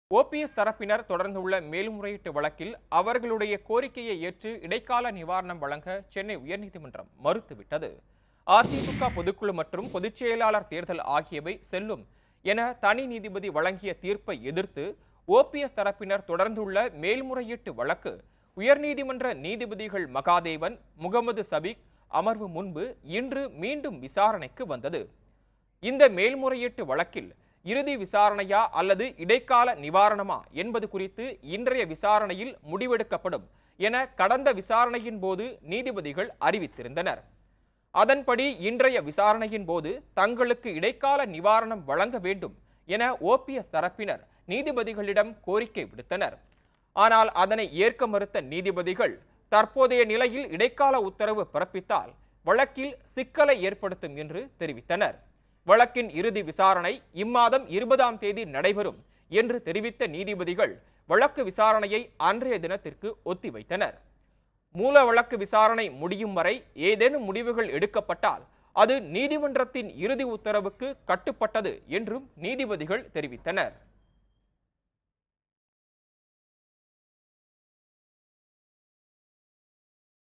OPS தரப்பினர் தொடர்ந்துள்ள மேல்முறையீட்டு வழக்கில் அவர்களுடைய கோரிக்கையை ஏற்று இடைக்கால நிவாரணம் வழங்க சென்னை உயர்நீதிமன்றம் மறுத்துவிட்டது அதிமுக பொதுக்குழு மற்றும் பொதுச் செயலாளர் தேர்தல் ஆகியவை செல்லும் என தனி நீதிபதி வழங்கிய தீர்ப்பை எதிர்த்து ஓபிஎஸ் தரப்பினர் தொடர்ந்துள்ள மேல்முறையீட்டு வழக்கு உயர்நீதிமன்ற நீதிபதிகள் மகாதேவன் முகமது சபிக் அமர்வு முன்பு இன்று மீண்டும் விசாரணைக்கு வந்தது இந்த மேல்முறையீட்டு வழக்கில் இறுதி விசாரணையா அல்லது இடைக்கால நிவாரணமா என்பது குறித்து இன்றைய விசாரணையில் முடிவெடுக்கப்படும் என கடந்த விசாரணையின் போது நீதிபதிகள் அறிவித்திருந்தனர் அதன்படி இன்றைய விசாரணையின் போது தங்களுக்கு இடைக்கால நிவாரணம் வழங்க வேண்டும் என ஓபிஎஸ் தரப்பினர் நீதிபதிகளிடம் கோரிக்கை விடுத்தனர் ஆனால் அதனை ஏற்க மறுத்த நீதிபதிகள் தற்போதைய நிலையில் இடைக்கால உத்தரவு பிறப்பித்தால் வழக்கில் சிக்கலை ஏற்படுத்தும் என்று தெரிவித்தனர் வழக்கின் இறுதி விசாரணை இம்மாதம் இருபதாம் தேதி நடைபெறும் என்று தெரிவித்த நீதிபதிகள் வழக்கு விசாரணையை அன்றைய தினத்திற்கு ஒத்திவைத்தனர் மூல வழக்கு விசாரணை முடியும் வரை ஏதேனும் முடிவுகள் எடுக்கப்பட்டால் அது நீதிமன்றத்தின் இறுதி உத்தரவுக்கு கட்டுப்பட்டது என்றும் நீதிபதிகள் தெரிவித்தனர்